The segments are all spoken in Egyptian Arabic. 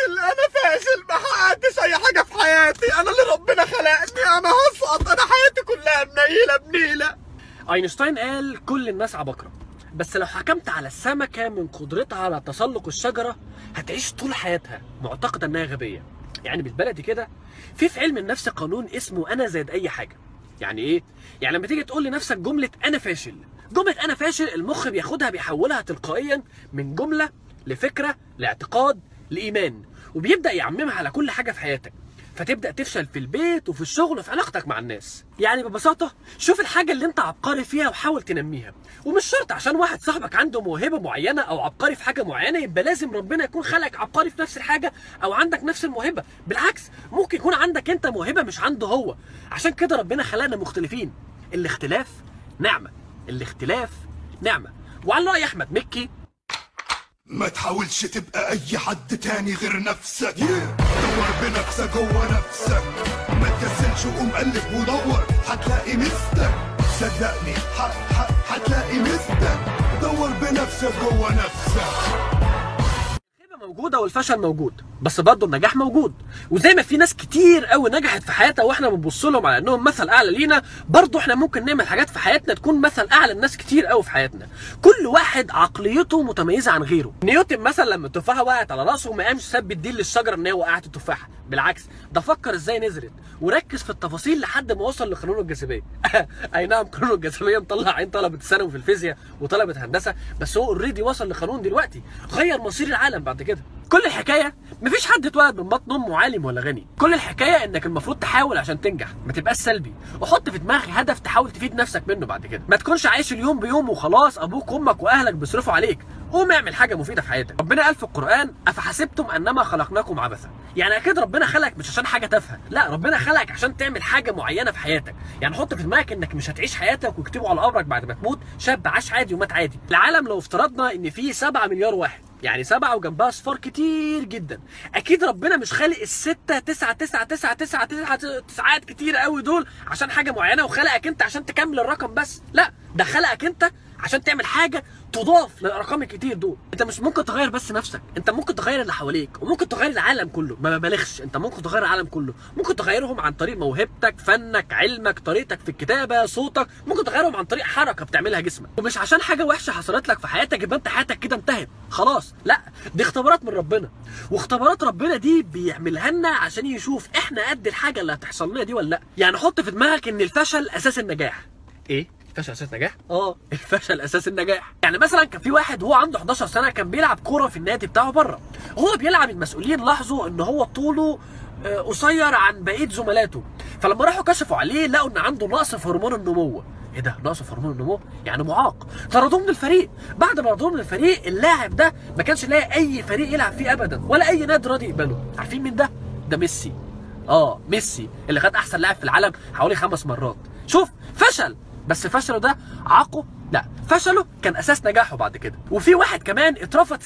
فاشل انا فاشل ما حققتش اي حاجه في حياتي انا اللي ربنا خلقني انا هسقط انا حياتي كلها منيله بنيله اينشتاين قال كل الناس عباقرة بس لو حكمت على السمكة من قدرتها على تسلق الشجرة هتعيش طول حياتها معتقدة انها غبية يعني بالبلدي كده في في علم النفس قانون اسمه انا زائد اي حاجة يعني ايه؟ يعني لما تيجي تقول لنفسك جملة انا فاشل جملة انا فاشل المخ بياخدها بيحولها تلقائيا من جملة لفكرة لاعتقاد لايمان وبيبدأ يعممها على كل حاجة في حياتك فتبدا تفشل في البيت وفي الشغل وفي علاقتك مع الناس يعني ببساطه شوف الحاجه اللي انت عبقري فيها وحاول تنميها ومش شرط عشان واحد صاحبك عنده موهبه معينه او عبقري في حاجه معينه يبقى لازم ربنا يكون خلقك عبقري في نفس الحاجه او عندك نفس الموهبه بالعكس ممكن يكون عندك انت موهبه مش عنده هو عشان كده ربنا خلقنا مختلفين الاختلاف نعمه الاختلاف نعمه وعلى راي احمد مكي ما تحاولش تبقى اي حد تاني غير نفسك دور بنفسك جوه نفسك ما تكسلش وقوم قلب ودور هتلاقي مستك صدقني ح- ح- هتلاقي مستك دور بنفسك جوه نفسك الخيبة موجودة والفشل موجود بس برضه النجاح موجود وزي ما في ناس كتير قوي نجحت في حياتها واحنا بنبص لهم على انهم مثل اعلى لينا برضه احنا ممكن نعمل حاجات في حياتنا تكون مثل اعلى لناس كتير قوي في حياتنا كل واحد عقليته متميزة عن غيره نيوتن مثلا لما التفاحة وقعت على راسه ما قامش ساب الدين للشجرة ان هي وقعت التفاحة بالعكس ده فكر ازاي نزلت وركز في التفاصيل لحد ما وصل لقانون الجاذبية اي نعم قانون الجاذبية مطلع عين طلبة الثانوي في الفيزياء وطلبة هندسة بس هو اوريدي وصل لقانون دلوقتي غير مصير العالم بعد كده كل الحكايه مفيش حد اتولد من بطن امه عالم ولا غني كل الحكايه انك المفروض تحاول عشان تنجح ما تبقاش سلبي وحط في دماغك هدف تحاول تفيد نفسك منه بعد كده ما تكونش عايش اليوم بيوم وخلاص ابوك وامك واهلك بيصرفوا عليك قوم اعمل حاجه مفيده في حياتك ربنا قال في القران افحسبتم انما خلقناكم عبثا يعني اكيد ربنا خلقك مش عشان حاجه تافهه لا ربنا خلقك عشان تعمل حاجه معينه في حياتك يعني حط في دماغك انك مش هتعيش حياتك ويكتبوا على قبرك بعد ما تموت شاب عاش عادي ومات عادي العالم لو افترضنا ان فيه 7 مليار واحد يعني سبعة وجنبها صفار كتير جدا اكيد ربنا مش خالق الستة تسعة تسعة تسعة تسعة تسعة تسعات كتير قوي دول عشان حاجة معينة وخلقك انت عشان تكمل الرقم بس لا ده خلقك انت عشان تعمل حاجة تضاف للارقام الكتير دول انت مش ممكن تغير بس نفسك انت ممكن تغير اللي حواليك وممكن تغير العالم كله ما ببالغش انت ممكن تغير العالم كله ممكن تغيرهم عن طريق موهبتك فنك علمك طريقتك في الكتابه صوتك ممكن تغيرهم عن طريق حركه بتعملها جسمك ومش عشان حاجه وحشه حصلت لك في حياتك يبقى انت حياتك كده انتهت خلاص لا دي اختبارات من ربنا واختبارات ربنا دي بيعملها لنا عشان يشوف احنا قد الحاجه اللي هتحصل لنا دي ولا لا يعني حط في دماغك ان الفشل اساس النجاح ايه الفشل اساس النجاح؟ اه الفشل اساس النجاح يعني مثلا كان في واحد وهو عنده 11 سنه كان بيلعب كوره في النادي بتاعه بره هو بيلعب المسؤولين لاحظوا ان هو طوله آه، قصير عن بقيه زملاته فلما راحوا كشفوا عليه لقوا ان عنده نقص في هرمون النمو ايه ده نقص في هرمون النمو يعني معاق طردوه من الفريق بعد ما طردوه من الفريق اللاعب ده ما كانش لاقي اي فريق يلعب فيه ابدا ولا اي نادي راضي يقبله عارفين مين ده ده ميسي اه ميسي اللي خد احسن لاعب في العالم حوالي خمس مرات شوف فشل بس فشله ده عاقه لا فشله كان اساس نجاحه بعد كده وفي واحد كمان اترفض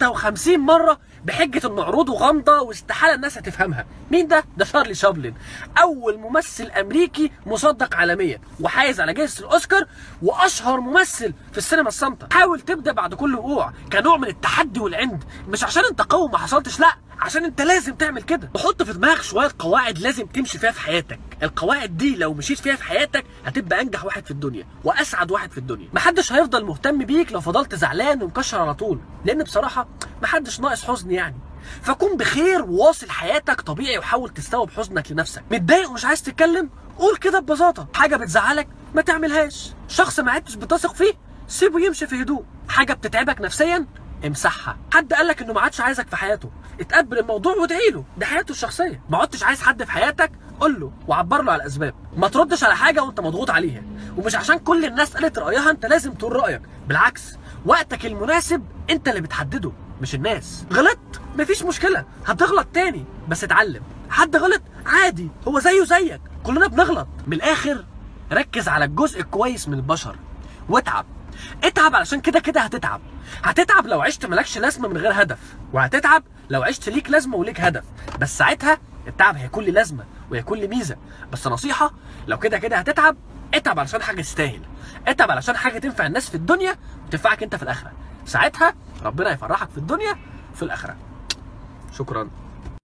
56 مره بحجه ان عروضه غامضه واستحاله الناس هتفهمها مين ده ده شارلي شابلن اول ممثل امريكي مصدق عالميا وحايز على جائزه الاوسكار واشهر ممثل في السينما الصامته حاول تبدا بعد كل وقوع كنوع من التحدي والعند مش عشان انت قوي ما حصلتش لا عشان انت لازم تعمل كده تحط في دماغك شويه قواعد لازم تمشي فيها في حياتك القواعد دي لو مشيت فيها في حياتك هتبقى انجح واحد في الدنيا واسعد واحد في الدنيا محدش هيفضل مهتم بيك لو فضلت زعلان ومكشر على طول لان بصراحه محدش ناقص حزن يعني فكن بخير وواصل حياتك طبيعي وحاول تستوعب حزنك لنفسك متضايق ومش عايز تتكلم قول كده ببساطه حاجه بتزعلك ما تعملهاش شخص ما عدتش بتثق فيه سيبه يمشي في هدوء حاجه بتتعبك نفسيا امسحها حد قال لك انه ما عادش عايزك في حياته اتقبل الموضوع وادعي له ده حياته الشخصيه ما عدتش عايز حد في حياتك قول له وعبر له على الاسباب ما تردش على حاجه وانت مضغوط عليها ومش عشان كل الناس قالت رايها انت لازم تقول رايك بالعكس وقتك المناسب انت اللي بتحدده مش الناس غلطت مفيش مشكله هتغلط تاني بس اتعلم حد غلط عادي هو زيه زيك كلنا بنغلط من الاخر ركز على الجزء الكويس من البشر واتعب اتعب علشان كده كده هتتعب هتتعب لو عشت مالكش لازمه من غير هدف وهتتعب لو عشت ليك لازمه وليك هدف بس ساعتها التعب هيكون لي لازمه وهيكون لي ميزه بس نصيحه لو كده كده هتتعب اتعب علشان حاجه تستاهل اتعب علشان حاجه تنفع الناس في الدنيا وتنفعك انت في الاخره ساعتها ربنا يفرحك في الدنيا وفي الاخره شكرا